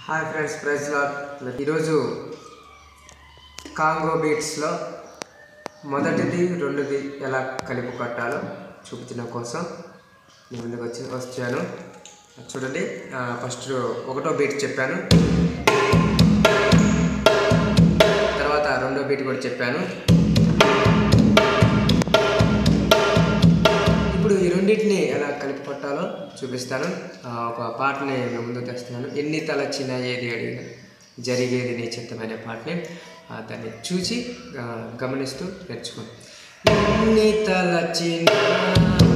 hi friends ప్రైజ్ లాట్ ఈరోజు కాంగో బీట్స్లో మొదటిది రెండోది ఎలా కలిపి కొట్టాలో చూపించడం కోసం నేను ముందుకు వచ్చి వచ్చాను చూడండి ఫస్ట్ ఒకటో బీట్ చెప్పాను తర్వాత రెండో బీట్ కూడా చెప్పాను ఇప్పుడు ఈ రెండింటిని ఎలా కలిపి కొట్టాలో చూపిస్తాను ఆ, ఒక పాటని మేము ముందుకు తెస్తున్నాను ఎన్ని తలచిన ఏది అడిగిన జరిగేది నీ చిత్తమైన పాటని ఆ, దాన్ని చూసి ఆ, గమనిస్తూ నేర్చుకోండి ఎన్ని తలచిన